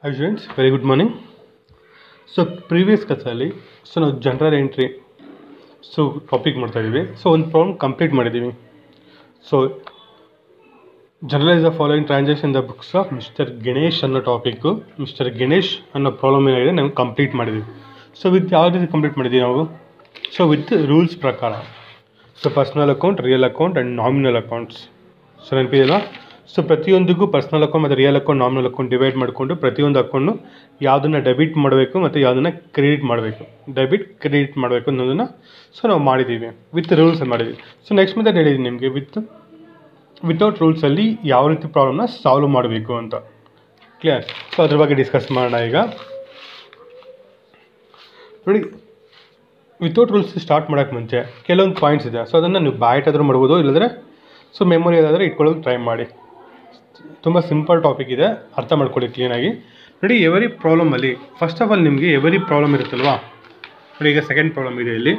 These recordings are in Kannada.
high students very good morning so previous ಕ್ಲಾಸಲ್ಲಿ ಸೊ ನಾವು ಜನರಲ್ ಎಂಟ್ರಿ ಸೊ ಟಾಪಿಕ್ ಮಾಡ್ತಾ ಇದ್ದೀವಿ ಸೊ ಒಂದು ಪ್ರಾಬ್ಲಮ್ ಕಂಪ್ಲೀಟ್ ಮಾಡಿದ್ದೀವಿ so journalise the following transaction the books of mister Ganesh ಅನ್ನೋ ಟಾಪಿಕ್ಕು ಮಿಸ್ಟರ್ ಗಣೇಶ್ ಅನ್ನೋ ಪ್ರಾಬ್ಲಮ್ ಏನಾಗಿದೆ ನಾವು ಕಂಪ್ಲೀಟ್ ಮಾಡಿದ್ದೀವಿ ಸೊ ವಿತ್ ಯಾವ ರೀತಿ ಕಂಪ್ಲೀಟ್ ಮಾಡಿದ್ದೀವಿ ನಾವು ಸೊ ವಿತ್ ರೂಲ್ಸ್ ಪ್ರಕಾರ so personal account real account and nominal accounts so ನೆನಪಿದೆಯಲ್ಲ ಸೊ ಪ್ರತಿಯೊಂದಕ್ಕೂ ಪರ್ಸ್ನಲ್ ಅಕೌಂಟ್ ಮತ್ತು real account nominal account divide ಮಾಡಿಕೊಂಡು ಪ್ರತಿಯೊಂದು ಅಕೌಂಟು ಯಾವುದನ್ನು ಡೆಬಿಟ್ ಮಾಡಬೇಕು ಮತ್ತು ಯಾವುದನ್ನು ಕ್ರೆಡಿಟ್ ಮಾಡಬೇಕು ಡೆಬಿಟ್ ಕ್ರೆಡಿಟ್ ಮಾಡಬೇಕು ಅನ್ನೋದನ್ನು ಸೊ ನಾವು ಮಾಡಿದ್ದೀವಿ ವಿತ್ ರೂಲ್ಸ್ ಮಾಡಿದ್ದೀವಿ ಸೊ ನೆಕ್ಸ್ಟ್ ಮೆಥಡ್ ಹೇಳಿದ್ದೀನಿ ನಿಮಗೆ ವಿತ್ ವಿತೌಟ್ ರೂಲ್ಸಲ್ಲಿ ಯಾವ ರೀತಿ ಪ್ರಾಬ್ಲಮ್ನ ಸಾಲ್ವ್ ಮಾಡಬೇಕು ಅಂತ ಕ್ಲಿಯರ್ ಸೊ ಅದ್ರ ಬಗ್ಗೆ ಡಿಸ್ಕಸ್ ಮಾಡೋಣ ಈಗ ನೋಡಿ ವಿತೌಟ್ ರೂಲ್ಸ್ ಸ್ಟಾರ್ಟ್ ಮಾಡೋಕ್ಕೆ ಮುಂಚೆ ಕೆಲವೊಂದು ಪಾಯಿಂಟ್ಸ್ ಇದೆ ಸೊ ಅದನ್ನು ನೀವು ಬಾಯ್ಟಾದರೂ ಮಾಡ್ಬೋದು ಇಲ್ಲಾಂದರೆ ಸೊ ಮೆಮೊರಿ ಏನಾದರೂ ಇಟ್ಕೊಳ್ಳೋಕೆ ಟ್ರೈ ಮಾಡಿ ತುಂಬ ಸಿಂಪಲ್ ಟಾಪಿಕ್ ಇದೆ ಅರ್ಥ ಮಾಡ್ಕೊಳ್ಳಿ ಕ್ಲೀನಾಗಿ ನೋಡಿ ಎವರಿ ಪ್ರಾಬ್ಲಮಲ್ಲಿ ಫಸ್ಟ್ ಆಫ್ ಆಲ್ ನಿಮಗೆ ಎವರಿ ಪ್ರಾಬ್ಲಮ್ ಇರುತ್ತಲ್ವಾ ನೋಡಿ ಈಗ ಸೆಕೆಂಡ್ ಪ್ರಾಬ್ಲಮ್ ಇದೆ ಇಲ್ಲಿ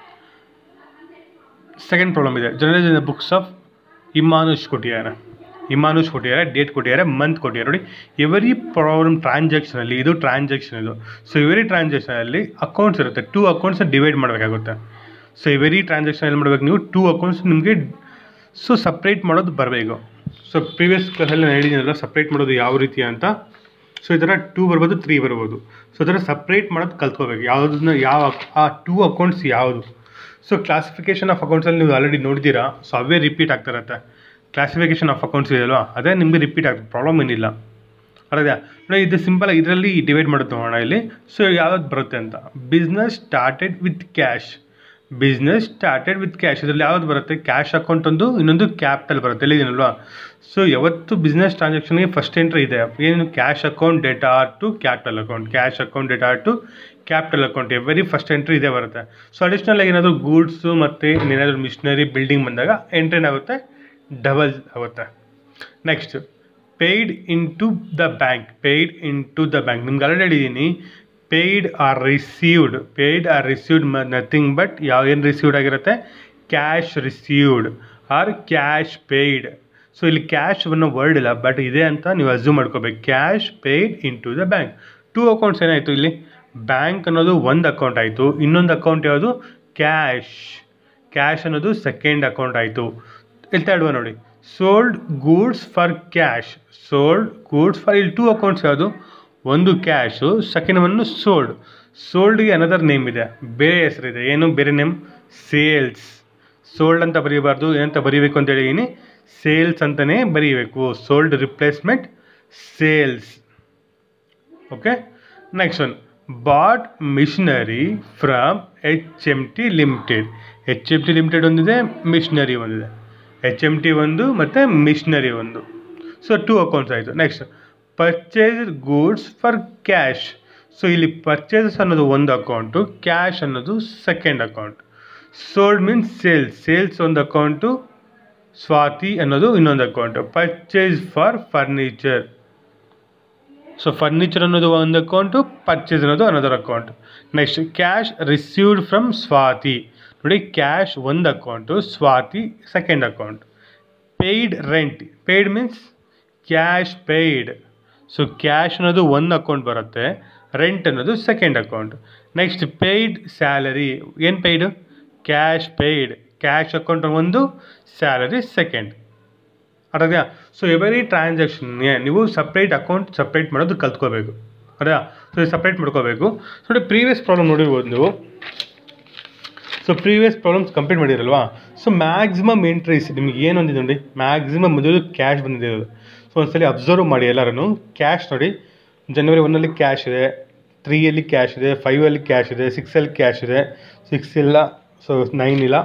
ಸೆಕೆಂಡ್ ಪ್ರಾಬ್ಲಮ್ ಇದೆ journal in the books of ಇಮಾನುಷ್ ಕೊಟ್ಟಿದ್ದಾರೆ ಇಮಾನುಷ್ ಕೊಟ್ಟಿದ್ದಾರೆ ಡೇಟ್ ಕೊಟ್ಟಿದ್ದಾರೆ ಮಂತ್ ಕೊಟ್ಟಿದ್ದಾರೆ ನೋಡಿ ಎವರಿ ಪ್ರಾಬ್ಲಮ್ ಟ್ರಾನ್ಸಾಕ್ಷನಲ್ಲಿ ಇದು ಟ್ರಾನ್ಸಾಕ್ಷನ್ ಇದು ಸೊ ಎವರಿ ಟ್ರಾನ್ಸಾಕ್ಷನಲ್ಲಿ ಅಕೌಂಟ್ಸ್ ಇರುತ್ತೆ ಟೂ ಅಕೌಂಟ್ಸ್ ಡಿವೈಡ್ ಮಾಡಬೇಕಾಗುತ್ತೆ ಸೊ ಎವರಿ ಟ್ರಾನ್ಸಾಕ್ಷನ್ ಎಲ್ಲಿ ಮಾಡಬೇಕು ನೀವು ಟೂ ಅಕೌಂಟ್ಸ್ ನಿಮಗೆ ಸೊ ಸಪ್ರೇಟ್ ಮಾಡೋದು ಬರಬೇಕು ಸೊ ಪ್ರೀವಿಯಸ್ ಕ್ಲಾಸಲ್ಲಿ ನಾನು ಹೇಳಿದ್ದೀನಲ್ಲ ಸಪ್ರೇಟ್ ಮಾಡೋದು ಯಾವ ರೀತಿ ಅಂತ ಸೊ ಈ ಥರ ಟೂ ಬರ್ಬೋದು ತ್ರೀ ಬರ್ಬೋದು ಸೊ ಈ ಥರ ಸಪ್ರೇಟ್ ಮಾಡೋದು ಕಲ್ತ್ಕೋಬೇಕು ಯಾವುದನ್ನ ಯಾವ ಆ ಟೂ ಅಕೌಂಟ್ಸ್ ಯಾವುದು ಸೊ ಕ್ಲಾಸಿಫಿಕೇಷನ್ ಆಫ್ ಅಕೌಂಟ್ಸಲ್ಲಿ ನೀವು ಆಲ್ರೆಡಿ ನೋಡಿದ್ದೀರಾ ಸೊ ಅವೇ ರಿಪೀಟ್ ಆಗ್ತಾ ಇರುತ್ತೆ ಕ್ಲಾಸಿಫಿಕೇಷನ್ ಆಫ್ ಅಕೌಂಟ್ಸ್ ಇದೆಯಲ್ವಾ ಅದೇ ನಿಮಗೆ ರಿಪೀಟ್ ಆಗ್ತದೆ ಪ್ರಾಬ್ಲಮ್ ಏನಿಲ್ಲ ಅದೇ ನೋಡಿ ಇದು ಸಿಂಪಲ್ ಇದರಲ್ಲಿ ಡಿವೈಡ್ ಮಾಡೋದು ನೋಡೋಣ ಇಲ್ಲಿ ಸೊ ಯಾವ್ದು ಬರುತ್ತೆ ಅಂತ business started with cash business started with cash ಇದರಲ್ಲಿ ಯಾವ್ದು ಬರುತ್ತೆ ಕ್ಯಾಶ್ ಅಕೌಂಟ್ ಒಂದು ಇನ್ನೊಂದು ಕ್ಯಾಪಿಟಲ್ ಬರುತ್ತೆ ಎಲ್ಲಿದ್ದೀನಲ್ವಾ ಸೊ ಯಾವತ್ತು ಬಿಸ್ನೆಸ್ ಟ್ರಾನ್ಸಾಕ್ಷನ್ಗೆ ಫಸ್ಟ್ ಎಂಟ್ರಿ ಇದೆ ಏನು cash account data to capital account cash account data to capital account every first entry ಇದೆ ಬರುತ್ತೆ ಸೊ ಅಡಿಷ್ನಲ್ ಆಗಿ ಏನಾದರೂ ಗೂಡ್ಸು ಮತ್ತು ಏನಾದರೂ ಮಿಷನರಿ ಬಿಲ್ಡಿಂಗ್ ಬಂದಾಗ ಎಂಟ್ರಿ ಏನಾಗುತ್ತೆ ಡಬಲ್ ಆಗುತ್ತೆ next paid in to the bank paid in to the bank ನಿಮ್ಗೆ ಆಲ್ರೆಡಿ ಹೇಳಿದ್ದೀನಿ paid or received paid or received nothing but ಯಾವ ಏನು ರಿಸೀವ್ಡ್ ಆಗಿರುತ್ತೆ cash received or cash paid so ಇಲ್ಲಿ ಕ್ಯಾಶ್ ಅನ್ನೋ ವರ್ಡ್ ಇಲ್ಲ ಬಟ್ ಇದೆ ಅಂತ ನೀವು ಅಸ್ಯೂಮ್ ಮಾಡ್ಕೋಬೇಕು cash paid in to the bank two accounts ಏನಾಯಿತು ಇಲ್ಲಿ ಬ್ಯಾಂಕ್ ಅನ್ನೋದು ಒಂದು ಅಕೌಂಟ್ ಆಯಿತು ಇನ್ನೊಂದು ಅಕೌಂಟ್ ಯಾವುದು ಕ್ಯಾಶ್ ಕ್ಯಾಶ್ ಅನ್ನೋದು ಸೆಕೆಂಡ್ ಅಕೌಂಟ್ ಆಯಿತು ಇಲ್ಲಿ ತಡುವ ನೋಡಿ sold goods for cash sold goods for ಇಲ್ಲಿ ಟೂ ಅಕೌಂಟ್ಸ್ ಯಾವುದು ಒಂದು ಕ್ಯಾಶು ಸೆಕೆಂಡ್ ಒನ್ನು ಸೋಲ್ಡ್ ಸೋಲ್ಡ್ಗೆ ಅನದರ್ ನೇಮ್ ಇದೆ ಬೇರೆ ಹೆಸರಿದೆ ಏನು ಬೇರೆ ನೇಮ್ ಸೇಲ್ಸ್ ಸೋಲ್ಡ್ ಅಂತ ಬರೀಬಾರ್ದು ಏನಂತ ಬರೀಬೇಕು ಅಂತ ಹೇಳಿದ್ದೀನಿ ಸೇಲ್ಸ್ ಅಂತಲೇ ಬರೀಬೇಕು sold replacement sales okay next one bought machinery from H M T limited H M T limited ಒಂದಿದೆ ಮಿಷನರಿ ಒಂದಿದೆ ಎಚ್ ಎಮ್ ಟಿ ಒಂದು ಮತ್ತು ಮಿಷನರಿ ಒಂದು ಸೊ ಟೂ ಅಕೌಂಟ್ಸ್ ಆಯಿತು next purchase goods for cash so ಇಲ್ಲಿ ಪರ್ಚೇಸಸ್ ಅನ್ನೋದು ಒಂದು ಅಕೌಂಟು ಕ್ಯಾಶ್ ಅನ್ನೋದು second account sold means sales sales ಒಂದು ಅಕೌಂಟು ಸ್ವಾತಿ ಅನ್ನೋದು ಇನ್ನೊಂದು account purchase for furniture so furniture ಅನ್ನೋದು ಒಂದು ಅಕೌಂಟು ಪರ್ಚೇಸ್ ಅನ್ನೋದು another account next cash received from Swathi ನೋಡಿ ಕ್ಯಾಶ್ ಒಂದು account Swathi second account paid rent paid means cash paid so cash ಅನ್ನೋದು ಒಂದು ಅಕೌಂಟ್ ಬರುತ್ತೆ ರೆಂಟ್ ಅನ್ನೋದು second account next paid salary ಏನು paid cash paid cash account ಒಂದು ಸ್ಯಾಲರಿ ಸೆಕೆಂಡ್ ಅರ್ಥದ್ಯಾ ಸೊ ಎವರಿ ಟ್ರಾನ್ಸಾಕ್ಷನ್ಗೆ ನೀವು ಸಪ್ರೇಟ್ ಅಕೌಂಟ್ ಸಪ್ರೇಟ್ ಮಾಡೋದು ಕಲ್ತ್ಕೋಬೇಕು ಅದೇ ಸೊ ಸಪ್ರೇಟ್ ಮಾಡ್ಕೋಬೇಕು ಸೊ ನೋಡಿ ಪ್ರೀವಿಯಸ್ ಪ್ರಾಬ್ಲಮ್ ನೋಡಿರ್ಬೋದು ನೀವು ಸೊ ಪ್ರೀವಿಯಸ್ ಪ್ರಾಬ್ಲಮ್ಸ್ ಕಂಪ್ಲೀಟ್ ಮಾಡಿರಲ್ವಾ ಸೊ ಮ್ಯಾಕ್ಸಿಮಮ್ ಎಂಟ್ರೀಸ್ ನಿಮ್ಗೆ ಏನು ಒಂದಿದೆ ನೋಡಿ ಮ್ಯಾಕ್ಸಿಮಮ್ ಮೊದಲು ಕ್ಯಾಶ್ ಬಂದಿರೋದು ಸೊ ಒಂದ್ಸಲಿ ಅಬ್ಸರ್ವ್ ಮಾಡಿ ಎಲ್ಲರೂ ಕ್ಯಾಶ್ ನೋಡಿ ಜನವರಿ ಒನ್ನಲ್ಲಿ ಕ್ಯಾಶ್ ಇದೆ ತ್ರೀಯಲ್ಲಿ ಕ್ಯಾಶ್ ಇದೆ ಫೈವಲ್ಲಿ ಕ್ಯಾಶ್ ಇದೆ ಸಿಕ್ಸಲ್ಲಿ ಕ್ಯಾಶ್ ಇದೆ ಸಿಕ್ಸ್ ಇಲ್ಲ ಸೊ ನೈನ್ ಇಲ್ಲ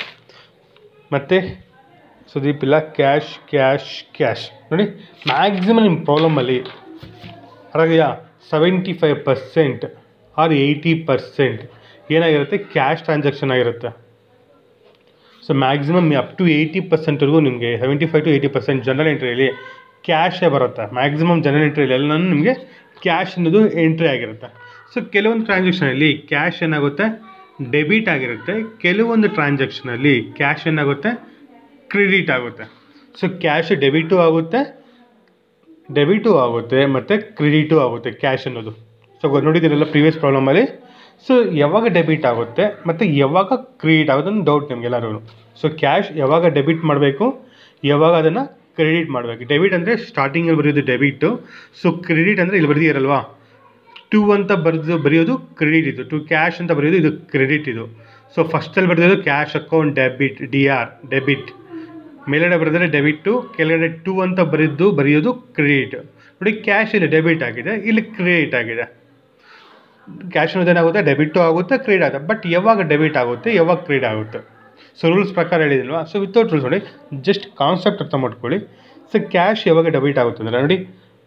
ಮತ್ತು ಸುದೀಪ್ ಇಲ್ಲ ಕ್ಯಾಶ್ ಕ್ಯಾಶ್ ಕ್ಯಾಶ್ ನೋಡಿ ಮ್ಯಾಕ್ಸಿಮಮ್ ನಿಮ್ಮ ಪ್ರಾಬ್ಲಮಲ್ಲಿ ಹಾಗಾಗಿಯಾ seventy five percent or eighty percent ಏನಾಗಿರುತ್ತೆ ಕ್ಯಾಶ್ ಟ್ರಾನ್ಸಾಕ್ಷನ್ ಆಗಿರುತ್ತೆ so maximum up to eighty ಪರ್ಸೆಂಟ್ವರೆಗೂ ನಿಮಗೆ seventy five to eighty percent journal ಎಂಟ್ರಿಯಲ್ಲಿ ಕ್ಯಾಶೇ ಬರುತ್ತೆ ಮ್ಯಾಕ್ಸಿಮಮ್ ಜನರಲ್ ಎಂಟ್ರಿಯಲ್ಲಿ ಎಲ್ಲ ನಿಮಗೆ ಕ್ಯಾಶ್ ಅನ್ನೋದು ಎಂಟ್ರಿ ಆಗಿರುತ್ತೆ ಸೊ ಕೆಲವೊಂದು ಟ್ರಾನ್ಸಾಕ್ಷನಲ್ಲಿ ಕ್ಯಾಶ್ ಏನಾಗುತ್ತೆ ಡೆಬಿಟ್ ಆಗಿರುತ್ತೆ ಕೆಲವೊಂದು ಟ್ರಾನ್ಸಾಕ್ಷನಲ್ಲಿ ಕ್ಯಾಶ್ ಏನಾಗುತ್ತೆ ಕ್ರೆಡಿಟ್ ಆಗುತ್ತೆ ಸೊ ಕ್ಯಾಶ್ ಡೆಬಿಟು ಆಗುತ್ತೆ ಡೆಬಿಟು ಆಗುತ್ತೆ ಮತ್ತು ಕ್ರೆಡಿಟು ಆಗುತ್ತೆ ಕ್ಯಾಶ್ ಅನ್ನೋದು ಸೊ ನೋಡಿದ್ದೀರಲ್ಲ ಪ್ರೀವಿಯಸ್ ಪ್ರಾಬ್ಲಮಲ್ಲಿ ಸೊ ಯಾವಾಗ ಡೆಬಿಟ್ ಆಗುತ್ತೆ ಮತ್ತು ಯಾವಾಗ ಕ್ರೆಡಿಟ್ ಆಗುತ್ತೆ ಅನ್ನೋ ಡೌಟ್ ನಿಮಗೆಲ್ಲರೂ ಸೊ ಕ್ಯಾಶ್ ಯಾವಾಗ ಡೆಬಿಟ್ ಮಾಡಬೇಕು ಯಾವಾಗ ಅದನ್ನು ಕ್ರೆಡಿಟ್ ಮಾಡಬೇಕು ಡೆಬಿಟ್ ಅಂದರೆ ಸ್ಟಾರ್ಟಿಂಗಲ್ಲಿ ಬರೆಯೋದು ಡೆಬಿಟ್ಟು ಸೊ ಕ್ರೆಡಿಟ್ ಅಂದರೆ ಇಲ್ಲಿ ಬರೆದಿರಲ್ವಾ ಟು ಅಂತ ಬರೆದು ಬರೆಯೋದು ಕ್ರೆಡಿಟ್ ಇದು ಟು ಕ್ಯಾಶ್ ಅಂತ ಬರೆಯೋದು ಇದು ಕ್ರೆಡಿಟ್ ಇದು ಸೊ ಫಸ್ಟಲ್ಲಿ ಬರೆಯೋದು cash account debit D R debit ಮೇಲ್ಗಡೆ ಬರೆದರೆ ಡೆಬಿಟ್ಟು ಕೆಳಗಡೆ ಟು ಅಂತ ಬರೆದು ಬರೆಯೋದು ಕ್ರೆಡಿಟ್ ನೋಡಿ ಕ್ಯಾಶ್ ಇಲ್ಲಿ ಡೆಬಿಟ್ ಆಗಿದೆ ಇಲ್ಲಿ ಕ್ರೆಡಿಟ್ ಆಗಿದೆ ಕ್ಯಾಶ್ ಅನ್ನೋದು ಏನಾಗುತ್ತೆ ಡೆಬಿಟ್ಟು ಆಗುತ್ತೆ ಕ್ರೆಡಿಟ್ ಆಗುತ್ತೆ ಬಟ್ ಯಾವಾಗ ಡೆಬಿಟ್ ಆಗುತ್ತೆ ಯಾವಾಗ ಕ್ರೆಡಿಟ್ ಆಗುತ್ತೆ ಸೊ ರೂಲ್ಸ್ ಪ್ರಕಾರ ಹೇಳಿದಿಲ್ವಾ ಸೊ ವಿತೌಟ್ ರೂಲ್ಸ್ ನೋಡಿ ಜಸ್ಟ್ ಕಾನ್ಸೆಪ್ಟ್ ಅರ್ಥ ಮಾಡ್ಕೊಳ್ಳಿ ಸೊ ಕ್ಯಾಶ್ ಯಾವಾಗ ಡೆಬಿಟ್ ಆಗುತ್ತೆ ಅಂದರೆ ನೋಡಿ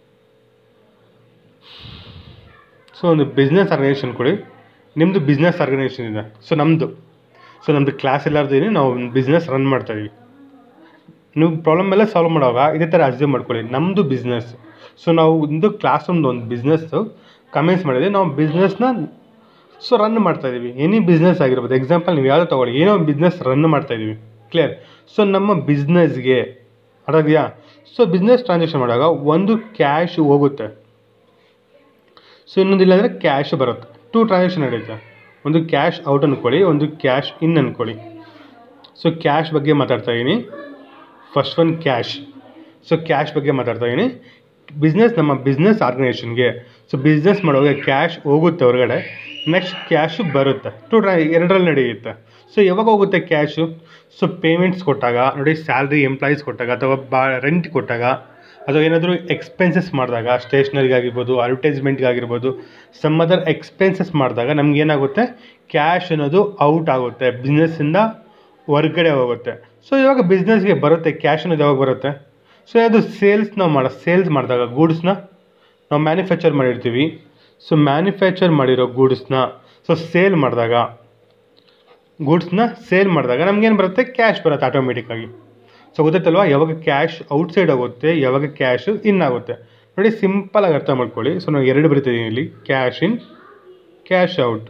ಸೊ ಒಂದು ಬಿಸ್ನೆಸ್ ಆರ್ಗನೈಸೇಷನ್ ಕೊಡಿ ನಿಮ್ಮದು ಬಿಸ್ನೆಸ್ ಆರ್ಗನೈಸೇಷನ್ ಇದೆ ಸೊ ನಮ್ಮದು ಸೊ ನಮ್ಮದು ಕ್ಲಾಸ್ ಎಲ್ಲಾರ್ದು ನಾವು ಬಿಸ್ನೆಸ್ ರನ್ ಮಾಡ್ತಾ ಇದೀವಿ ನೀವು ಪ್ರಾಬ್ಲಮ್ ಎಲ್ಲ ಸಾಲ್ವ್ ಮಾಡುವಾಗ ಇದೇ ಥರ ಅಸ್ಯೂಮ್ ಮಾಡ್ಕೊಳ್ಳಿ ನಮ್ಮದು ಬಿಸ್ನೆಸ್ ಸೊ ನಾವು ಒಂದು ಕ್ಲಾಸ್ ರೂಮ್ದು ಒಂದು ಬಿಸ್ನೆಸ್ಸು ಕಮೆನ್ಸ್ ಮಾಡಿದ್ವಿ ನಾವು ಬಿಸ್ನೆಸ್ನ ಸೊ ರನ್ ಮಾಡ್ತಾ ಇದೀವಿ ಎನಿ ಬಿಸ್ನೆಸ್ ಆಗಿರ್ಬೋದು ಎಕ್ಸಾಂಪಲ್ ನೀವು ಯಾವುದೋ ತೊಗೊಳ್ಳಿ ಏನೋ ಒಂದು ಬಿಸ್ನೆಸ್ ರನ್ ಮಾಡ್ತಾ ಇದೀವಿ ಕ್ಲಿಯರ್ ಸೊ ನಮ್ಮ ಬಿಸ್ನೆಸ್ಗೆ ಅದಾಗಿದೆಯಾ ಸೊ ಬಿಸ್ನೆಸ್ ಟ್ರಾನ್ಸಾಕ್ಷನ್ ಮಾಡುವಾಗ ಒಂದು ಕ್ಯಾಶ್ ಹೋಗುತ್ತೆ ಸೊ ಇನ್ನೊಂದು ಇಲ್ಲಾಂದರೆ ಕ್ಯಾಶ್ ಬರುತ್ತೆ ಟೂ ಟ್ರಾನ್ಸಾಕ್ಷನ್ ನಡೆಯುತ್ತೆ ಒಂದು ಕ್ಯಾಶ್ ಔಟ್ ಅಂದ್ಕೊಳ್ಳಿ ಒಂದು ಕ್ಯಾಶ್ ಇನ್ ಅಂದ್ಕೊಳ್ಳಿ ಸೊ ಕ್ಯಾಶ್ ಬಗ್ಗೆ ಮಾತಾಡ್ತಾ ಇದ್ದೀನಿ first one cash so cash ಬಗ್ಗೆ ಮಾತಾಡ್ತಾ ಇದ್ದೀನಿ ಬಿಸ್ನೆಸ್ ನಮ್ಮ ಬಿಸ್ನೆಸ್ ಆರ್ಗನೈಸೇಷನ್ಗೆ ಸೊ ಬಿಸ್ನೆಸ್ ಮಾಡುವಾಗ ಕ್ಯಾಶ್ ಹೋಗುತ್ತೆ ಹೊರಗಡೆ ನೆಕ್ಸ್ಟ್ ಕ್ಯಾಶು ಬರುತ್ತೆ ಟು ಟ್ರಾ ಎರಡರಲ್ಲಿ ನಡೆಯುತ್ತೆ ಸೊ ಯಾವಾಗ ಹೋಗುತ್ತೆ ಕ್ಯಾಶು ಸೊ ಪೇಮೆಂಟ್ಸ್ ಕೊಟ್ಟಾಗ ನೋಡಿ ಸ್ಯಾಲ್ರಿ ಎಂಪ್ಲಾಯೀಸ್ ಕೊಟ್ಟಾಗ ಅಥವಾ ಬಾ ರೆಂಟ್ ಕೊಟ್ಟಾಗ ಅಥವಾ ಏನಾದರೂ ಎಕ್ಸ್ಪೆನ್ಸಸ್ ಮಾಡಿದಾಗ ಸ್ಟೇಷ್ನರಿಗಾಗಿರ್ಬೋದು ಅಡ್ವರ್ಟೈಸ್ಮೆಂಟ್ಗಾಗಿರ್ಬೋದು ಸಮ್ ಅದರ್ ಎಕ್ಸ್ಪೆನ್ಸಸ್ ಮಾಡಿದಾಗ ನಮ್ಗೆ ಏನಾಗುತ್ತೆ ಕ್ಯಾಶ್ ಅನ್ನೋದು ಔಟ್ ಆಗುತ್ತೆ ಬಿಸ್ನೆಸ್ಸಿಂದ ಹೊರ್ಗಡೆ ಹೋಗುತ್ತೆ ಸೊ ಇವಾಗ ಬಿಸ್ನೆಸ್ಗೆ ಬರುತ್ತೆ ಕ್ಯಾಶ್ ಅನ್ನೋದು ಯಾವಾಗ ಬರುತ್ತೆ ಸೊ ಅದು ಸೇಲ್ಸ್ ನಾವು ಮಾಡೋ ಸೇಲ್ಸ್ ಮಾಡಿದಾಗ ಗೂಡ್ಸ್ನ ನಾವು ಮ್ಯಾನುಫ್ಯಾಕ್ಚರ್ ಮಾಡಿರ್ತೀವಿ ಸೊ ಮ್ಯಾನುಫ್ಯಾಕ್ಚರ್ ಮಾಡಿರೋ ಗೂಡ್ಸ್ನ ಸೊ ಸೇಲ್ ಮಾಡಿದಾಗ ಗೂಡ್ಸ್ನ ಸೇಲ್ ಮಾಡಿದಾಗ ನಮ್ಗೇನು ಬರುತ್ತೆ ಕ್ಯಾಶ್ ಬರುತ್ತೆ ಆಟೋಮೆಟಿಕ್ಕಾಗಿ ಸೊ ಗೊತ್ತಾಯ್ತಲ್ವಾ ಯಾವಾಗ ಕ್ಯಾಶ್ ಔಟ್ಸೈಡ್ ಆಗುತ್ತೆ ಯಾವಾಗ ಕ್ಯಾಶ್ ಇನ್ ಆಗುತ್ತೆ ನೋಡಿ ಸಿಂಪಲಾಗಿ ಅರ್ಥ ಮಾಡ್ಕೊಳ್ಳಿ ಸೊ ನಾವು ಎರಡು ಬರಿತಿದ್ದೀನಿ ಇಲ್ಲಿ cash in cash out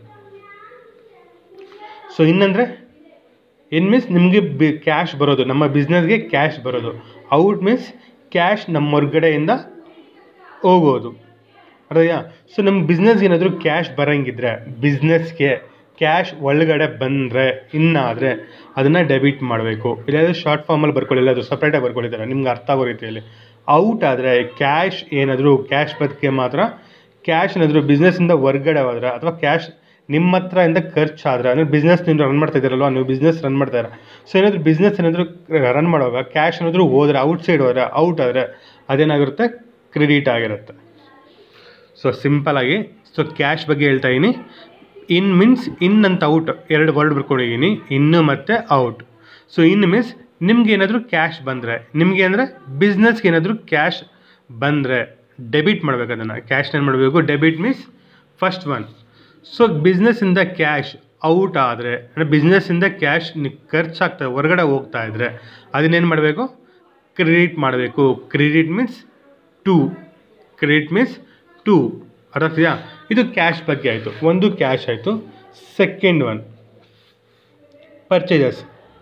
so ಇನ್ನಂದರೆ ಇನ್ ಮೀನ್ಸ್ ನಿಮಗೆ ಬಿ ಕ್ಯಾಶ್ ಬರೋದು ನಮ್ಮ ಬಿಸ್ನೆಸ್ಗೆ ಕ್ಯಾಶ್ ಬರೋದು ಔಟ್ ಮೀನ್ಸ್ ಕ್ಯಾಶ್ ನಮ್ಮ ಹೊರ್ಗಡೆಯಿಂದ ಹೋಗೋದು ಅರ್ಧಯ್ಯ ಸೊ ನಮ್ಮ ಬಿಸ್ನೆಸ್ಗೆ ಏನಾದರೂ ಕ್ಯಾಶ್ ಬರೋಂಗಿದ್ರೆ ಬಿಸ್ನೆಸ್ಗೆ ಕ್ಯಾಶ್ ಒಳಗಡೆ ಬಂದರೆ ಇನ್ನಾದರೆ ಅದನ್ನು ಡೆಬಿಟ್ ಮಾಡಬೇಕು ಇಲ್ಲಾಂದರೆ ಶಾರ್ಟ್ ಫಾರ್ಮಲ್ಲಿ ಬರ್ಕೊಳ್ಳಿಲ್ಲ ಅದು ಸಪ್ರೇಟಾಗಿ ಬರ್ಕೊಳ್ಳಿದ್ದಾರೆ ನಿಮ್ಗೆ ಅರ್ಥ ಆಗೋ ರೀತಿಯಲ್ಲಿ ಔಟ್ ಆದರೆ ಕ್ಯಾಶ್ ಏನಾದರೂ ಕ್ಯಾಶ್ ಬದುಕೆ ಮಾತ್ರ ಕ್ಯಾಶ್ ಏನಾದರೂ ಬಿಸ್ನೆಸ್ಸಿಂದ ಹೊರ್ಗಡೆ ಹೋದ್ರೆ ಅಥವಾ ಕ್ಯಾಶ್ ನಿಮ್ಮ ಹತ್ರ ಇಂದ ಖರ್ಚಾದರೆ ಅಂದರೆ ಬಿಸ್ನೆಸ್ ನೀವು ರನ್ ಮಾಡ್ತಾ ಇದ್ದೀರಲ್ವ ನೀವು ಬಿಸ್ನೆಸ್ ರನ್ ಮಾಡ್ತಾ ಇದ್ದೀರ ಸೊ ಏನಾದರೂ ಬಿಸ್ನೆಸ್ ಏನಾದರೂ ರನ್ ಮಾಡುವಾಗ ಕ್ಯಾಶ್ ಏನಾದರೂ ಹೋದರೆ ಔಟ್ ಸೈಡ್ ಹೋದರೆ ಔಟ್ ಆದರೆ ಅದೇನಾಗಿರುತ್ತೆ ಕ್ರೆಡಿಟ್ ಆಗಿರುತ್ತೆ ಸೊ ಸಿಂಪಲಾಗಿ ಸೊ ಕ್ಯಾಶ್ ಬಗ್ಗೆ ಹೇಳ್ತಾ ಇದ್ದೀನಿ ಇನ್ ಮೀನ್ಸ್ ಇನ್ ಅಂತ ಔಟ್ ಎರಡು ವರ್ಡ್ ಬರ್ಕೊಂಡಿದ್ದೀನಿ ಇನ್ನು ಮತ್ತು ಔಟ್ ಸೊ ಇನ್ ಮೀನ್ಸ್ ನಿಮ್ಗೆ ಏನಾದರೂ ಕ್ಯಾಶ್ ಬಂದರೆ ನಿಮಗೆ ಅಂದರೆ ಬಿಸ್ನೆಸ್ಗೆ ಏನಾದರೂ ಕ್ಯಾಶ್ ಬಂದರೆ ಡೆಬಿಟ್ ಮಾಡಬೇಕು ಅದನ್ನು ಕ್ಯಾಶ್ನ ಏನು ಮಾಡಬೇಕು debit means first one so ಬಿಸ್ನೆಸ್ಸಿಂದ ಕ್ಯಾಶ್ ಔಟ್ ಆದರೆ ಅಂದರೆ ಬಿಸ್ನೆಸ್ಸಿಂದ ಕ್ಯಾಶ್ ಖರ್ಚಾಗ್ತದೆ ಹೊರಗಡೆ ಹೋಗ್ತಾ ಇದ್ದರೆ ಅದನ್ನೇನು ಮಾಡಬೇಕು ಕ್ರೆಡಿಟ್ ಮಾಡಬೇಕು credit means to credit means to ಅರ್ಥಾಗ್ತಿದೆಯಾ ಇದು ಕ್ಯಾಶ್ ಬಗ್ಗೆ ಆಯಿತು ಒಂದು ಕ್ಯಾಶ್ ಆಯಿತು second one purchases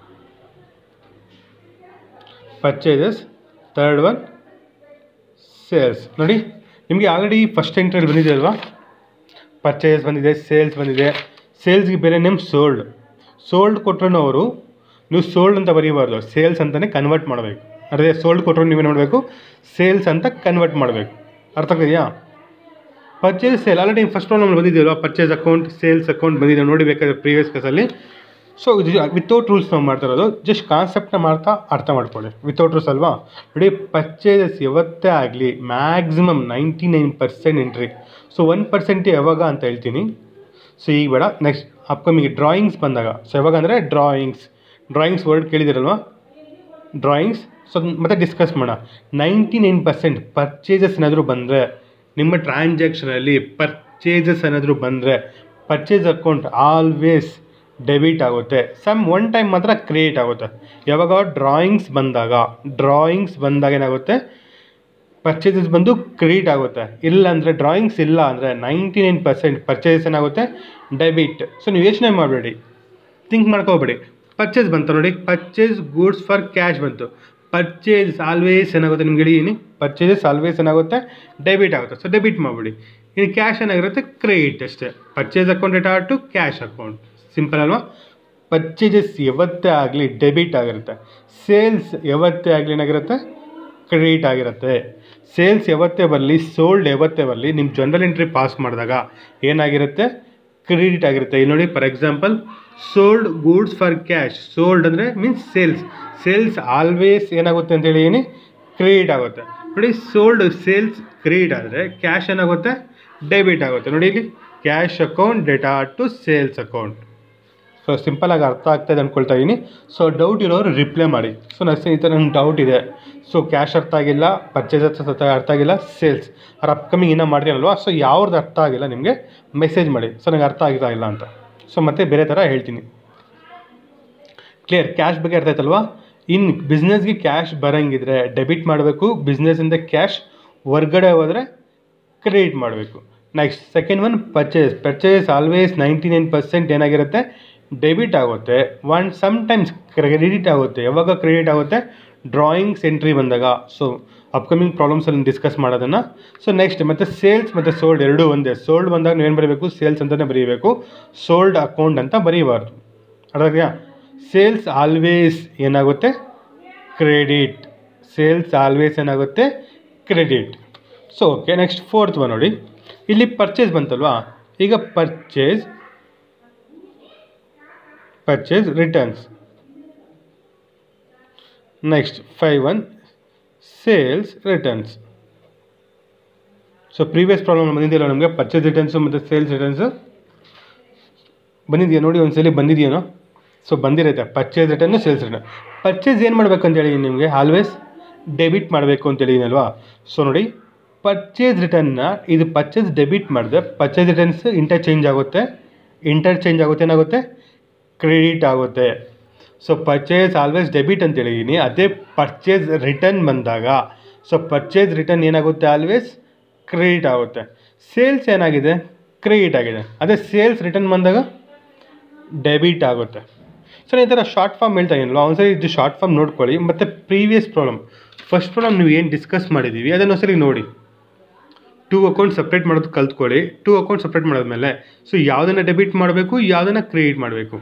purchases third one sales ನೋಡಿ ನಿಮಗೆ ಆಲ್ರೆಡಿ ಫಸ್ಟ್ ಎಂಟ್ರಲ್ಲಿ ಬಂದಿದೆ ಅಲ್ವಾ ಪರ್ಚೇಸ್ ಬಂದಿದೆ ಸೇಲ್ಸ್ ಬಂದಿದೆ ಸೇಲ್ಸ್ಗೆ ಬೇರೆ ನೇಮ್ ಸೋಲ್ಡ್ ಸೋಲ್ಡ್ ಕೊಟ್ಟರು ಅವರು ನೀವು ಸೋಲ್ಡ್ ಅಂತ ಬರೀಬಾರ್ದು ಸೇಲ್ಸ್ ಅಂತಲೇ ಕನ್ವರ್ಟ್ ಮಾಡಬೇಕು ಅದೇ ಸೋಲ್ಡ್ ಕೊಟ್ಟರು ನೀವೇನು ಮಾಡಬೇಕು ಸೇಲ್ಸ್ ಅಂತ ಕನ್ವರ್ಟ್ ಮಾಡಬೇಕು ಅರ್ಥ ಆಗ್ತಿದೆಯಾ ಪರ್ಚೇಸ್ ಸೇಲ್ ಆಲ್ರೆಡಿ ಫಸ್ಟ್ ನಮ್ಮಲ್ಲಿ ಬಂದಿದೆಯಲ್ವಾ ಪರ್ಚೇಸ್ ಅಕೌಂಟ್ ಸೇಲ್ಸ್ ಅಕೌಂಟ್ ಬಂದಿದೆ ನೋಡಿ ಬೇಕಾದ್ರೆ ಪ್ರೀವಿಯಸ್ ಕೇಸಲ್ಲಿ ಸೊ ಇದು ವಿತೌಟ್ ರೂಲ್ಸ್ ನಾವು ಮಾಡ್ತಾ ಇರೋದು ಜಸ್ಟ್ ಕಾನ್ಸೆಪ್ಟ್ನ ಮಾಡ್ತಾ ಅರ್ಥ ಮಾಡ್ಕೊಳ್ಳಿ ವಿತೌಟ್ ರೂಲ್ಸ್ ಅಲ್ವಾ ನೋಡಿ ಪರ್ಚೇಸಸ್ ಯಾವತ್ತೇ ಆಗಲಿ maximum ninety nine percent entry so one percent ಯಾವಾಗ ಅಂತ ಹೇಳ್ತೀನಿ ಸೊ ಈಗ ಬೇಡ ನೆಕ್ಸ್ಟ್ ಅಪ್ಕಮಿಂಗ್ ಡ್ರಾಯಿಂಗ್ಸ್ ಬಂದಾಗ ಸೊ ಯಾವಾಗ ಅಂದರೆ ಡ್ರಾಯಿಂಗ್ಸ್ ಡ್ರಾಯಿಂಗ್ಸ್ ವರ್ಡ್ ಕೇಳಿದಿರಲ್ವಾ ಡ್ರಾಯಿಂಗ್ಸ್ ಸೊ ಮತ್ತೆ ಡಿಸ್ಕಸ್ ಮಾಡೋಣ ನೈಂಟಿ ನೈನ್ ಪರ್ಸೆಂಟ್ ಪರ್ಚೇಸಸ್ ಏನಾದರೂ ಬಂದರೆ ನಿಮ್ಮ ಟ್ರಾನ್ಸಾಕ್ಷನಲ್ಲಿ ಪರ್ಚೇಸಸ್ ಏನಾದರೂ ಬಂದರೆ ಪರ್ಚೇಸ್ ಅಕೌಂಟ್ ಆಲ್ವೇಸ್ ಡೆಬಿಟ್ ಆಗುತ್ತೆ ಸಮ್ ಒನ್ ಟೈಮ್ ಮಾತ್ರ ಕ್ರಿಯೇಟ್ ಆಗುತ್ತೆ ಯಾವಾಗ ಡ್ರಾಯಿಂಗ್ಸ್ ಬಂದಾಗ ಡ್ರಾಯಿಂಗ್ಸ್ ಬಂದಾಗ ಏನಾಗುತ್ತೆ ಪರ್ಚೇಸಸ್ ಬಂದು ಕ್ರೆಡಿಟ್ ಆಗುತ್ತೆ ಇಲ್ಲ ಅಂದರೆ ಡ್ರಾಯಿಂಗ್ಸ್ ಇಲ್ಲ ಅಂದರೆ ನೈಂಟಿ ನೈನ್ ಪರ್ಸೆಂಟ್ ಪರ್ಚೇಸ್ ಏನಾಗುತ್ತೆ ಡೆಬಿಟ್ ಸೊ ನೀವು ಯೋಚನೆ ಮಾಡಬೇಡಿ ಥಿಂಕ್ ಮಾಡ್ಕೋಬೇಡಿ ಪರ್ಚೇಸ್ ಬಂತು ನೋಡಿ ಪರ್ಚೇಸ್ ಗೂಡ್ಸ್ ಫಾರ್ ಕ್ಯಾಶ್ ಬಂತು ಪರ್ಚೇಸ್ ಆಲ್ವೇಸ್ ಏನಾಗುತ್ತೆ ನಿಮ್ಗೆ ಹೇಳಿದ್ದೀನಿ ಪರ್ಚೇಸಸ್ ಆಲ್ವೇಸ್ ಏನಾಗುತ್ತೆ ಡೆಬಿಟ್ ಆಗುತ್ತೆ ಸೊ ಡೆಬಿಟ್ ಮಾಡಿಬಿಡಿ ಇನ್ನು ಕ್ಯಾಶ್ ಏನಾಗಿರುತ್ತೆ ಕ್ರೆಡಿಟ್ ಅಷ್ಟೇ purchase account data to cash account simple ಅಲ್ವಾ ಪರ್ಚೇಸಸ್ ಯಾವತ್ತೇ ಆಗಲಿ ಡೆಬಿಟ್ ಆಗಿರುತ್ತೆ ಸೇಲ್ಸ್ ಯಾವತ್ತೇ ಆಗಲಿ ಏನಾಗಿರುತ್ತೆ ಕ್ರೆಡಿಟ್ ಆಗಿರುತ್ತೆ ಸೇಲ್ಸ್ ಯಾವತ್ತೇ ಬರಲಿ ಸೋಲ್ಡ್ ಯಾವತ್ತೇ ಬರಲಿ ನಿಮ್ಮ ಜನರಲ್ ಎಂಟ್ರಿ ಪಾಸ್ ಮಾಡಿದಾಗ ಏನಾಗಿರುತ್ತೆ ಕ್ರೆಡಿಟ್ ಆಗಿರುತ್ತೆ ಇಲ್ಲಿ ನೋಡಿ for example sold goods for cash sold ಅಂದರೆ ಮೀನ್ಸ್ ಸೇಲ್ಸ್ ಸೇಲ್ಸ್ ಆಲ್ವೇಸ್ ಏನಾಗುತ್ತೆ ಅಂತ ಹೇಳಿ ಏನಿ ಕ್ರೆಡಿಟ್ ಆಗುತ್ತೆ ನೋಡಿ ಸೋಲ್ಡ್ ಸೇಲ್ಸ್ ಕ್ರೆಡಿಟ್ ಆದರೆ ಕ್ಯಾಶ್ ಏನಾಗುತ್ತೆ ಡೆಬಿಟ್ ಆಗುತ್ತೆ ನೋಡಿ ಇಲ್ಲಿ cash account data to sales account so ಸಿಂಪಲಾಗಿ ಅರ್ಥ ಆಗ್ತಾಯಿದೆ ಅಂದ್ಕೊಳ್ತಾ ಇದ್ದೀನಿ ಸೊ ಡೌಟ್ ಇರೋರು ರಿಪ್ಲೈ ಮಾಡಿ ಸೊ ನನ್ನ ಈ ಥರ ನಂಗೆ ಡೌಟ್ ಇದೆ ಸೊ ಕ್ಯಾಶ್ ಅರ್ಥ ಆಗಿಲ್ಲ ಪರ್ಚೇಸಸ್ ಅರ್ಥ ಆಗಿಲ್ಲ ಸೇಲ್ಸ್ ಅವ್ರು ಅಪ್ಕಮಿಂಗ್ ಇನ್ನೂ ಮಾಡ್ತೀನಲ್ವಾ ಸೊ ಯಾವ್ದು ಅರ್ಥ ಆಗಿಲ್ಲ ನಿಮಗೆ ಮೆಸೇಜ್ ಮಾಡಿ ಸೊ ನನಗೆ ಅರ್ಥ ಆಗ್ತಾ ಇಲ್ಲ ಅಂತ ಸೊ ಮತ್ತೆ ಬೇರೆ ಥರ ಹೇಳ್ತೀನಿ ಕ್ಲಿಯರ್ ಕ್ಯಾಶ್ ಬಗ್ಗೆ ಅರ್ಥ ಆಯ್ತಲ್ವಾ ಇನ್ನು ಬಿಸ್ನೆಸ್ಗೆ ಕ್ಯಾಶ್ ಬರೋಂಗಿದ್ರೆ ಡೆಬಿಟ್ ಮಾಡಬೇಕು ಬಿಸ್ನೆಸ್ಸಿಂದ ಕ್ಯಾಶ್ ಹೊರ್ಗಡೆ ಹೋದರೆ ಕ್ರೆಡಿಟ್ ಮಾಡಬೇಕು next second one purchase purchase always ninety nine percent ಏನಾಗಿರುತ್ತೆ ಡೆಬಿಟ್ ಆಗುತ್ತೆ ಒನ್ ಸಮ್ ಟೈಮ್ಸ್ ಕ್ರೆಡಿಟ್ ಆಗುತ್ತೆ ಯಾವಾಗ ಕ್ರೆಡಿಟ್ ಆಗುತ್ತೆ ಡ್ರಾಯಿಂಗ್ಸ್ ಎಂಟ್ರಿ ಬಂದಾಗ ಸೊ ಅಪ್ಕಮಿಂಗ್ ಪ್ರಾಬ್ಲಮ್ಸಲ್ಲಿ ಡಿಸ್ಕಸ್ ಮಾಡೋದನ್ನು ಸೊ ನೆಕ್ಸ್ಟ್ ಮತ್ತು ಸೇಲ್ಸ್ ಮತ್ತು ಸೋಲ್ಡ್ ಎರಡೂ ಒಂದೇ ಸೋಲ್ಡ್ ಬಂದಾಗ ನೀವೇನು ಬರೀಬೇಕು ಸೇಲ್ಸ್ ಅಂತಲೇ ಬರೀಬೇಕು ಸೋಲ್ಡ್ ಅಕೌಂಟ್ ಅಂತ ಬರೀಬಾರ್ದು ಅರ್ಥಾಗ್ಯಾ ಸೇಲ್ಸ್ ಆಲ್ವೇಸ್ ಏನಾಗುತ್ತೆ ಕ್ರೆಡಿಟ್ ಸೇಲ್ಸ್ ಆಲ್ವೇಸ್ ಏನಾಗುತ್ತೆ credit so okay next fourth one ನೋಡಿ ಇಲ್ಲಿ ಪರ್ಚೇಸ್ ಬಂತಲ್ವಾ ಈಗ purchase purchase returns next five one sales returns so previous problem ಬಂದಿದೆಯಲ್ಲ ನಮಗೆ ಪರ್ಚೇಸ್ ರಿಟರ್ನ್ಸು ಮತ್ತು ಸೇಲ್ಸ್ ರಿಟರ್ನ್ಸು ಬಂದಿದೆಯಾ ನೋಡಿ ಒಂದ್ಸಲಿ ಬಂದಿದೆಯೇನೋ ಸೊ ಬಂದಿರುತ್ತೆ purchase return sales return purchase ಏನು ಮಾಡಬೇಕು ಅಂತ ಹೇಳಿ ನಿಮಗೆ ಆಲ್ವೇಸ್ ಡೆಬಿಟ್ ಮಾಡಬೇಕು ಅಂತ ಹೇಳಿದ್ದೀನಲ್ವಾ ಸೊ ನೋಡಿ ಪರ್ಚೇಸ್ ರಿಟರ್ನ್ನ ಇದು ಪರ್ಚೇಸ್ ಡೆಬಿಟ್ ಮಾಡಿದ್ರೆ ಪರ್ಚೇಸ್ ರಿಟರ್ನ್ಸ್ ಇಂಟರ್ಚೇಂಜ್ ಆಗುತ್ತೆ ಇಂಟರ್ಚೇಂಜ್ ಆಗುತ್ತೆ ಏನಾಗುತ್ತೆ ಕ್ರೆಡಿಟ್ ಆಗುತ್ತೆ ಸೊ ಪರ್ಚೇಸ್ ಆಲ್ವೇಸ್ ಡೆಬಿಟ್ ಅಂತ ಹೇಳಿದ್ದೀನಿ ಅದೇ ಪರ್ಚೇಸ್ ರಿಟರ್ನ್ ಬಂದಾಗ ಸೊ ಪರ್ಚೇಸ್ ರಿಟರ್ನ್ ಏನಾಗುತ್ತೆ ಆಲ್ವೇಸ್ ಕ್ರೆಡಿಟ್ ಆಗುತ್ತೆ ಸೇಲ್ಸ್ ಏನಾಗಿದೆ ಕ್ರೆಡಿಟ್ ಆಗಿದೆ ಅದೇ ಸೇಲ್ಸ್ ರಿಟರ್ನ್ ಬಂದಾಗ ಡೆಬಿಟ್ ಆಗುತ್ತೆ ಸೊ ಈ ಥರ ಶಾರ್ಟ್ ಫಾರ್ಮ್ ಹೇಳ್ತಾ ಇದ್ದೀನಲ್ಲ ಒಂದ್ಸರಿ ಇದು ಶಾರ್ಟ್ ಫಾರ್ಮ್ ನೋಡ್ಕೊಳ್ಳಿ ಮತ್ತು ಪ್ರೀವಿಯಸ್ ಪ್ರಾಬ್ಲಮ್ ಫಸ್ಟ್ ಪ್ರಾಬ್ಲಮ್ ನೀವು ಏನು ಡಿಸ್ಕಸ್ ಮಾಡಿದ್ದೀವಿ ಅದನ್ನು ಒಂದ್ಸರಿ ನೋಡಿ ಟೂ ಅಕೌಂಟ್ ಸಪ್ರೇಟ್ ಮಾಡೋದು ಕಲ್ತ್ಕೊಳ್ಳಿ ಟೂ ಅಕೌಂಟ್ ಸಪ್ರೇಟ್ ಮಾಡಿದ್ಮೇಲೆ ಸೊ ಯಾವುದನ್ನು ಡೆಬಿಟ್ ಮಾಡಬೇಕು ಯಾವುದನ್ನು ಕ್ರೆಡಿಟ್ ಮಾಡಬೇಕು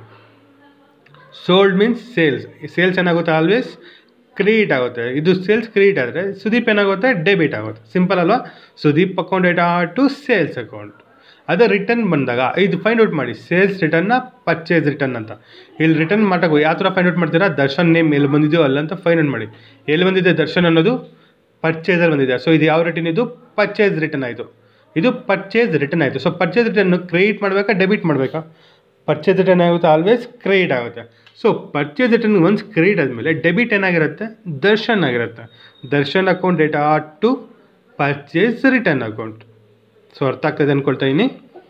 ಸೋಲ್ಡ್ ಮೀನ್ಸ್ ಸೇಲ್ಸ್ ಸೇಲ್ಸ್ ಏನಾಗುತ್ತೆ ಆಲ್ವೇಸ್ ಕ್ರೆಡಿಟ್ ಆಗುತ್ತೆ ಇದು ಸೇಲ್ಸ್ ಕ್ರೆಡಿಟ್ ಆದರೆ ಸುದೀಪ್ ಏನಾಗುತ್ತೆ ಡೆಬಿಟ್ ಆಗುತ್ತೆ ಸಿಂಪಲ್ ಅಲ್ವಾ Sudeep account data to sales account ಅದೇ ರಿಟರ್ನ್ ಬಂದಾಗ ಇದು ಫೈಂಡ್ ಔಟ್ ಮಾಡಿ ಸೇಲ್ಸ್ ರಿಟರ್ನ್ನ ಪರ್ಚೇಸ್ ರಿಟರ್ನ್ ಅಂತ ಇಲ್ಲಿ ರಿಟರ್ನ್ ಮಾಡೋಕೆ ಯಾವ ಥರ ಫೈಂಡ್ ಔಟ್ ಮಾಡ್ತೀರಾ ದರ್ಶನ್ ನೇಮ್ ಎಲ್ಲಿ ಬಂದಿದೆಯೋ ಅಲ್ಲ ಅಂತ ಫೈಂಡ್ ಔಟ್ ಮಾಡಿ ಎಲ್ಲಿ ಬಂದಿದೆ ದರ್ಶನ್ ಅನ್ನೋದು ಪರ್ಚೇಸಲ್ಲಿ ಬಂದಿದೆ ಸೊ ಇದು ಯಾವ ರಿಟರ್ನ್ ಇದು ಪರ್ಚೇಸ್ ರಿಟರ್ನ್ ಆಯಿತು ಇದು ಪರ್ಚೇಸ್ ರಿಟರ್ನ್ ಆಯಿತು ಸೊ ಪರ್ಚೇಸ್ ರಿಟರ್ನ್ ಕ್ರೆಡಿಟ್ ಮಾಡಬೇಕಾ ಡೆಬಿಟ್ ಮಾಡಬೇಕಾ ಪರ್ಚೇಸ್ ರಿಟರ್ನ್ ಆಗುತ್ತೆ ಆಲ್ವೇಸ್ ಕ್ರೆಡಿಟ್ ಆಗುತ್ತೆ so purchase return once credit ಆದಮೇಲೆ ಡೆಬಿಟ್ ಏನಾಗಿರುತ್ತೆ ದರ್ಶನ್ ಆಗಿರುತ್ತೆ Darshan account data to purchase return account so ಅರ್ಥ ಆಗ್ತದೆ ಅಂದ್ಕೊಳ್ತಾ ಇದ್ದೀನಿ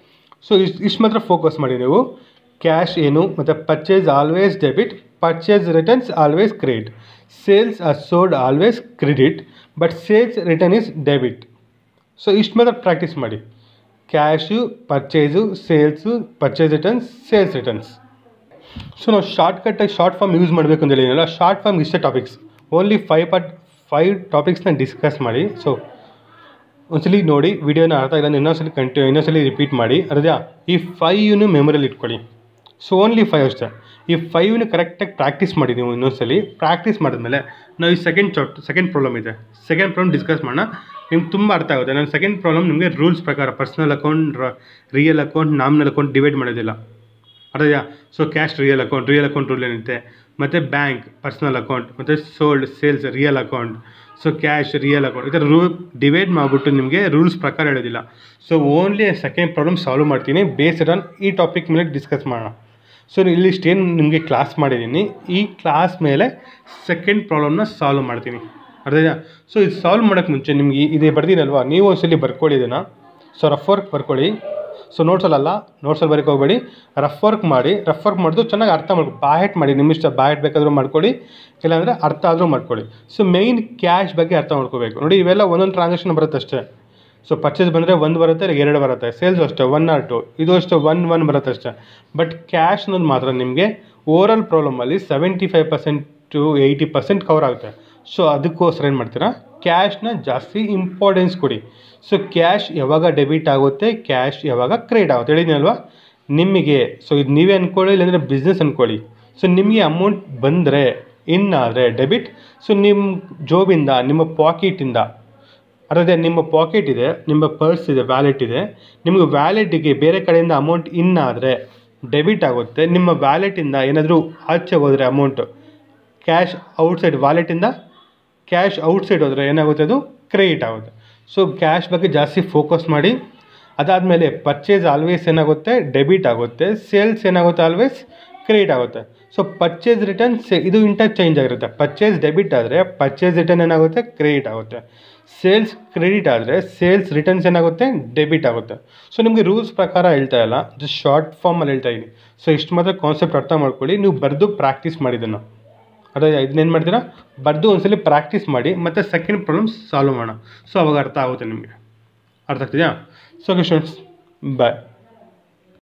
ಸೊ ಇಷ್ಟು ಇಷ್ಟು ಮಾತ್ರ ಫೋಕಸ್ ಮಾಡಿ ನೀವು ಕ್ಯಾಶ್ ಏನು ಮತ್ತು purchase always debit purchase returns always credit sales are sold always credit but sales return is debit so ಇಷ್ಟು ಮಾತ್ರ ಪ್ರಾಕ್ಟೀಸ್ ಮಾಡಿ cash purchase sales purchase returns sales returns so ನಾವು ಶಾರ್ಟ್ಕಟ್ಟಾಗಿ ಶಾರ್ಟ್ ಫಾರ್ಮ್ ಯೂಸ್ ಮಾಡಬೇಕು ಅಂತ ಹೇಳಿದ್ನಲ್ಲ ಶಾರ್ಟ್ ಫಾರ್ಮ್ ಇಷ್ಟೇ topics only five part five ಟಾಪಿಕ್ಸ್ನ ಡಿಸ್ಕಸ್ ಮಾಡಿ ಸೊ ಒಂದ್ಸಲಿ ನೋಡಿ ವಿಡಿಯೋನ ಅರ್ಥ ಇಲ್ಲ ಇನ್ನೊಂದ್ಸಲಿ ಕಂಟಿನ್ಯೂ ಇನ್ನೊಂದ್ಸಲಿ ರಿಪೀಟ್ ಮಾಡಿ ಅರ್ಧ ಈ ಫೈವ್ನು ಮೆಮೊರಿಯಲ್ಲಿ ಇಟ್ಕೊಳ್ಳಿ ಸೊ ಓನ್ಲಿ ಫೈವ್ ಅಷ್ಟೇ ಈ ಫೈವ್ನು ಕರೆಕ್ಟಾಗಿ ಪ್ರಾಕ್ಟೀಸ್ ಮಾಡಿ ನೀವು ಇನ್ನೊಂದ್ಸಲಿ ಪ್ರಾಕ್ಟೀಸ್ ಮಾಡಿದ್ಮೇಲೆ ನಾವು ಈ ಸೆಕೆಂಡ್ ಚಾಪ್ಟ್ ಸೆಕೆಂಡ್ ಪ್ರಾಬ್ಲಮ್ ಇದೆ ಸೆಕೆಂಡ್ ಪ್ರಾಬ್ಲಮ್ ಡಿಸ್ಕಸ್ ಮಾಡೋಣ ನಿಮ್ಗೆ ತುಂಬ ಅರ್ಥ ಆಗುತ್ತೆ ನಾನು ಸೆಕೆಂಡ್ ಪ್ರಾಬ್ಲಮ್ ನಿಮಗೆ ರೂಲ್ಸ್ ಪ್ರಕಾರ personal account real account nominal account divide ಮಾಡೋದಿಲ್ಲ ಅರ್ಥ so cash real account real account rule ಏನಿರುತ್ತೆ ಮತ್ತು ಬ್ಯಾಂಕ್ ಪರ್ಸ್ನಲ್ ಅಕೌಂಟ್ ಮತ್ತು sold sales real account so cash real account ಈ ಥರ ರೂ ಡಿವೈಡ್ ಮಾಡಿಬಿಟ್ಟು ನಿಮಗೆ ರೂಲ್ಸ್ ಪ್ರಕಾರ ಹೇಳೋದಿಲ್ಲ so only second problem solve ಮಾಡ್ತೀನಿ ಬೇಸ್ಡ್ ಆನ್ ಈ ಟಾಪಿಕ್ ಮೇಲೆ ಡಿಸ್ಕಸ್ ಮಾಡೋಣ ಸೊ ಇಲ್ಲಿ ಇಷ್ಟೇನು ನಿಮಗೆ ಕ್ಲಾಸ್ ಮಾಡಿದ್ದೀನಿ ಈ ಕ್ಲಾಸ್ ಮೇಲೆ ಸೆಕೆಂಡ್ ಪ್ರಾಬ್ಲಮ್ನ ಸಾಲ್ವ್ ಮಾಡ್ತೀನಿ ಅರ್ಥ ಸೊ ಇದು ಸಾಲ್ವ್ ಮಾಡೋಕ್ಕೆ ಮುಂಚೆ ನಿಮಗೆ ಇದೇ ಬರ್ದಿನಲ್ವಾ ನೀವು ಒಂದ್ಸಲಿ ಬರ್ಕೊಳ್ಳಿ ಇದನ್ನು ಸೊ ರಫ್ ವರ್ಕ್ ಬರ್ಕೊಳ್ಳಿ ಸೊ ನೋಟ್ಸಲ್ಲ ನೋಟ್ಸಲ್ಲಿ ಬರೋಕ್ಕೆ ಹೋಗಬೇಡಿ ರಫ್ ವರ್ಕ್ ಮಾಡಿ ರಫ್ ವರ್ಕ್ ಮಾಡಿದ್ರು ಚೆನ್ನಾಗಿ ಅರ್ಥ ಮಾಡ್ಕೊ ಬಾಯಟ್ ಮಾಡಿ ನಿಮ್ಮಿಷ್ಟ ಬಾಯಟ್ ಬೇಕಾದರೂ ಮಾಡ್ಕೊಳ್ಳಿ ಇಲ್ಲಾಂದರೆ ಅರ್ಥ ಆದರೂ ಮಾಡ್ಕೊಳ್ಳಿ ಸೊ ಮೇಯ್ನ್ ಕ್ಯಾಶ್ ಬಗ್ಗೆ ಅರ್ಥ ಮಾಡ್ಕೋಬೇಕು ನೋಡಿ ಇವೆಲ್ಲ ಒಂದೊಂದು ಟ್ರಾನ್ಸಾಕ್ಷನ್ ಬರುತ್ತೆ ಅಷ್ಟೇ ಸೊ ಪರ್ಚೇಸ್ ಬಂದರೆ ಒಂದು ಬರುತ್ತೆ ಇಲ್ಲ ಎರಡು ಬರುತ್ತೆ ಸೇಲ್ಸ್ ಅಷ್ಟೇ ಒನ್ ಆರ್ ಟು ಇದು ಅಷ್ಟೇ ಒನ್ ಒನ್ ಬರುತ್ತೆ ಅಷ್ಟೇ ಬಟ್ ಕ್ಯಾಶ್ ಅನ್ನೋದು ಮಾತ್ರ ನಿಮಗೆ ಓವರಾಲ್ ಪ್ರಾಬ್ಲಮಲ್ಲಿ seventy five percent to eighty percent cover ಆಗುತ್ತೆ ಸೊ ಅದಕ್ಕೋಸ್ಕರ ಏನು ಮಾಡ್ತೀರಾ ಕ್ಯಾಶ್ನ ಜಾಸ್ತಿ ಇಂಪಾರ್ಟೆನ್ಸ್ ಕೊಡಿ ಸೊ ಕ್ಯಾಶ್ ಯಾವಾಗ ಡೆಬಿಟ್ ಆಗುತ್ತೆ ಕ್ಯಾಶ್ ಯಾವಾಗ ಕ್ರೆಡಿಟ್ ಆಗುತ್ತೆ ಹೇಳಿದ್ನಲ್ವಾ ನಿಮಗೆ ಸೊ ಇದು ನೀವೇ ಅಂದ್ಕೊಳ್ಳಿ ಇಲ್ಲಾಂದರೆ ಬಿಸ್ನೆಸ್ ಅಂದ್ಕೊಳ್ಳಿ ಸೊ ನಿಮಗೆ ಅಮೌಂಟ್ ಬಂದರೆ ಇನ್ನಾದರೆ ಡೆಬಿಟ್ ಸೊ ನಿಮ್ಮ ಜೋಬಿಂದ ನಿಮ್ಮ ಪಾಕೆಟಿಂದ ಅದೇ ನಿಮ್ಮ ಪಾಕೆಟ್ ಇದೆ ನಿಮ್ಮ ಪರ್ಸ್ ಇದೆ ವ್ಯಾಲೆಟ್ ಇದೆ ನಿಮಗೆ ವ್ಯಾಲೆಟಿಗೆ ಬೇರೆ ಕಡೆಯಿಂದ ಅಮೌಂಟ್ ಇನ್ ಆದರೆ ಡೆಬಿಟ್ ಆಗುತ್ತೆ ನಿಮ್ಮ ವ್ಯಾಲೆಟಿಂದ ಏನಾದರೂ ಆಚೆ ಹೋದರೆ ಅಮೌಂಟು ಕ್ಯಾಶ್ ಔಟ್ಸೈಡ್ ವ್ಯಾಲೆಟಿಂದ ಕ್ಯಾಶ್ ಔಟ್ಸೈಡ್ ಹೋದರೆ ಏನಾಗುತ್ತೆ ಅದು ಕ್ರೆಡಿಟ್ ಆಗುತ್ತೆ ಸೊ ಕ್ಯಾಶ್ ಬಗ್ಗೆ ಜಾಸ್ತಿ ಫೋಕಸ್ ಮಾಡಿ ಅದಾದಮೇಲೆ ಪರ್ಚೇಸ್ ಆಲ್ವೇಸ್ ಏನಾಗುತ್ತೆ ಡೆಬಿಟ್ ಆಗುತ್ತೆ ಸೇಲ್ಸ್ ಏನಾಗುತ್ತೆ ಆಲ್ವೇಸ್ ಕ್ರೆಡಿಟ್ ಆಗುತ್ತೆ ಸೊ ಪರ್ಚೇಸ್ ರಿಟರ್ನ್ ಇದು ಇಂಟರ್ಚೇಂಜ್ ಆಗಿರುತ್ತೆ ಪರ್ಚೇಸ್ ಡೆಬಿಟ್ ಆದರೆ ಪರ್ಚೇಸ್ ರಿಟರ್ನ್ ಏನಾಗುತ್ತೆ ಕ್ರೆಡಿಟ್ ಆಗುತ್ತೆ ಸೇಲ್ಸ್ ಕ್ರೆಡಿಟ್ ಆದರೆ ಸೇಲ್ಸ್ ರಿಟರ್ನ್ಸ್ ಏನಾಗುತ್ತೆ ಡೆಬಿಟ್ ಆಗುತ್ತೆ ಸೊ ನಿಮಗೆ ರೂಲ್ಸ್ ಪ್ರಕಾರ ಹೇಳ್ತಾ ಇಲ್ಲ ಜಸ್ಟ್ ಶಾರ್ಟ್ ಫಾರ್ಮಲ್ಲಿ ಹೇಳ್ತಾ ಇದ್ದೀನಿ ಸೊ ಇಷ್ಟು ಮಾತ್ರ ಕಾನ್ಸೆಪ್ಟ್ ಅರ್ಥ ಮಾಡ್ಕೊಳ್ಳಿ ನೀವು ಬರೆದು ಪ್ರಾಕ್ಟೀಸ್ ಮಾಡಿದ್ದನ್ನು ಅದೇ ಇದನ್ನೇನು ಮಾಡ್ತೀರಾ ಬರೆದು ಒಂದ್ಸಲಿ ಪ್ರಾಕ್ಟೀಸ್ ಮಾಡಿ ಮತ್ತು ಸೆಕೆಂಡ್ ಪ್ರಾಬ್ಲಮ್ ಸಾಲ್ವ್ ಮಾಡೋಣ ಸೊ ಅವಾಗ ಅರ್ಥ ಆಗುತ್ತೆ ನಿಮಗೆ ಅರ್ಥ ಆಗ್ತಿದೆಯಾ ಸೊ ಓಕೆ ಸ್ಟೂಡೆಂಟ್ಸ್ ಬಾಯ್